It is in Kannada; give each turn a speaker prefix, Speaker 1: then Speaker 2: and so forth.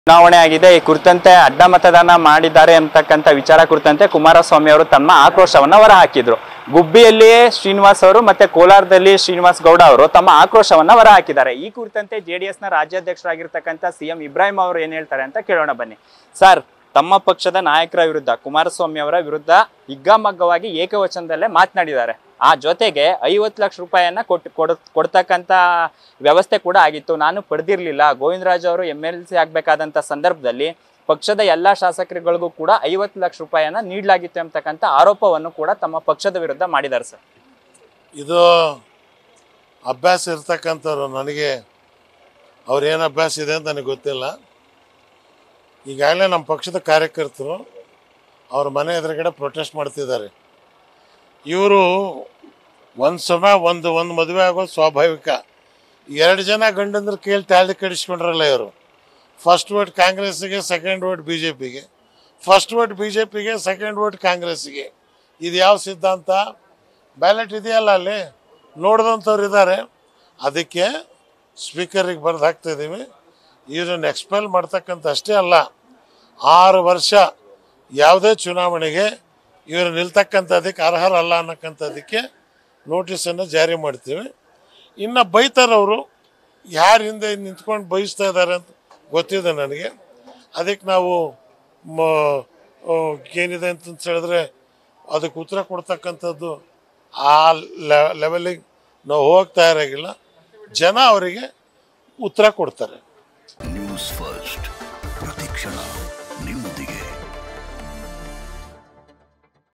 Speaker 1: ಚುನಾವಣೆ ಆಗಿದೆ ಈ ಕುರಿತಂತೆ ಅಡ್ಡ ಮತದಾನ ಮಾಡಿದ್ದಾರೆ ಅಂತಕ್ಕಂಥ ವಿಚಾರ ಕುರಿತಂತೆ ಕುಮಾರಸ್ವಾಮಿ ಅವರು ತಮ್ಮ ಆಕ್ರೋಶವನ್ನ ಹೊರಹಾಕಿದ್ರು ಗುಬ್ಬಿಯಲ್ಲಿ ಶ್ರೀನಿವಾಸ್ ಅವರು ಮತ್ತೆ ಕೋಲಾರದಲ್ಲಿ ಶ್ರೀನಿವಾಸ್ ಗೌಡ ಅವರು ತಮ್ಮ ಆಕ್ರೋಶವನ್ನ ಹೊರಹಾಕಿದ್ದಾರೆ ಈ ಕುರಿತಂತೆ ಜೆಡಿಎಸ್ ನ ರಾಜ್ಯಾಧ್ಯಕ್ಷರಾಗಿರ್ತಕ್ಕಂಥ ಸಿಎಂ ಇಬ್ರಾಹಿಂ ಅವರು ಏನ್ ಹೇಳ್ತಾರೆ ಅಂತ ಕೇಳೋಣ ಬನ್ನಿ ಸರ್ ತಮ್ಮ ಪಕ್ಷದ ನಾಯಕರ ವಿರುದ್ಧ ಕುಮಾರಸ್ವಾಮಿ ಅವರ ವಿರುದ್ಧ ಹಿಗ್ಗಾಮಗ್ಗವಾಗಿ ಏಕವಚನದಲ್ಲೇ ಮಾತನಾಡಿದ್ದಾರೆ ಆ ಜೊತೆಗೆ ಐವತ್ತು ಲಕ್ಷ ರೂಪಾಯಿಯನ್ನ ಕೊಟ್ಟು ಕೊಡ ಕೊಡ್ತಕ್ಕಂಥ ವ್ಯವಸ್ಥೆ ಕೂಡ ಆಗಿತ್ತು ನಾನು ಪಡೆದಿರಲಿಲ್ಲ ಗೋವಿಂದರಾಜ್ ಅವರು ಎಮ್ ಎಲ್ ಸಿ ಆಗಬೇಕಾದಂಥ ಸಂದರ್ಭದಲ್ಲಿ ಪಕ್ಷದ ಎಲ್ಲ ಶಾಸಕರುಗಳಿಗೂ ಕೂಡ ಐವತ್ತು ಲಕ್ಷ ರೂಪಾಯಿಯನ್ನ ನೀಡಲಾಗಿತ್ತು ಎಂಬತಕ್ಕಂಥ ಆರೋಪವನ್ನು ಕೂಡ ತಮ್ಮ ಪಕ್ಷದ ವಿರುದ್ಧ ಮಾಡಿದ್ದಾರೆ ಸರ್
Speaker 2: ಇದು ಅಭ್ಯಾಸ ಇರ್ತಕ್ಕಂಥವ್ರು ನನಗೆ ಅವ್ರೇನು ಅಭ್ಯಾಸ ಇದೆ ಅಂತ ನನಗೆ ಗೊತ್ತಿಲ್ಲ ಈಗಾಗಲೇ ನಮ್ಮ ಪಕ್ಷದ ಕಾರ್ಯಕರ್ತರು ಅವ್ರ ಮನೆ ಎದುರುಗಡೆ ಪ್ರೊಟೆಸ್ಟ್ ಮಾಡ್ತಿದ್ದಾರೆ ಇವರು ಒಂದು ಸಮಯ ಒಂದು ಒಂದು ಮದುವೆ ಆಗೋದು ಸ್ವಾಭಾವಿಕ ಎರಡು ಜನ ಗಂಡಂದ್ರೆ ಕೇಳಿ ತಾಳಿ ಕಡಿಸ್ಕೊಂಡ್ರಲ್ಲ ಇವರು ಫಸ್ಟ್ ವೋಟ್ ಕಾಂಗ್ರೆಸ್ಸಿಗೆ ಸೆಕೆಂಡ್ ವೋಟ್ ಬಿ ಜೆ ಪಿಗೆ ಫಸ್ಟ್ ವೋಟ್ ಬಿ ಜೆ ಪಿಗೆ ಸೆಕೆಂಡ್ ವೋಟ್ ಕಾಂಗ್ರೆಸ್ಸಿಗೆ ಇದು ಯಾವ ಸಿದ್ಧಾಂತ ಬ್ಯಾಲೆಟ್ ಇದೆಯಲ್ಲ ಅಲ್ಲಿ ನೋಡಿದಂಥವ್ರು ಇದ್ದಾರೆ ಅದಕ್ಕೆ ಸ್ಪೀಕರಿಗೆ ಬರೆದು ಹಾಕ್ತಾಯಿದ್ದೀವಿ ಇವ್ರನ್ನ ಎಕ್ಸ್ಪೆಲ್ ಮಾಡ್ತಕ್ಕಂಥ ಅಷ್ಟೇ ಅಲ್ಲ ಆರು ವರ್ಷ ಯಾವುದೇ ಚುನಾವಣೆಗೆ ಇವರು ನಿಲ್ತಕ್ಕಂಥದ್ದಕ್ಕೆ ಅರ್ಹರಲ್ಲ ಅನ್ನಕ್ಕಂಥದ್ದಕ್ಕೆ ನೋಟಿಸನ್ನು ಜಾರಿ ಮಾಡ್ತೀವಿ ಇನ್ನು ಬೈತಾರವರು ಯಾರ ಹಿಂದೆ ನಿಂತ್ಕೊಂಡು ಬಯಸ್ತಾ ಇದ್ದಾರೆ ಅಂತ ಗೊತ್ತಿದೆ ನನಗೆ ಅದಕ್ಕೆ ನಾವು ಮ ಏನಿದೆ ಅಂತ ಹೇಳಿದ್ರೆ ಅದಕ್ಕೆ ಉತ್ತರ ಕೊಡ್ತಕ್ಕಂಥದ್ದು ಆ ಲೆವೆಲಿಗೆ ನಾವು ಹೋಗ್ತಾ ಇರೋಂಗಿಲ್ಲ ಜನ ಅವರಿಗೆ ಉತ್ತರ ಕೊಡ್ತಾರೆ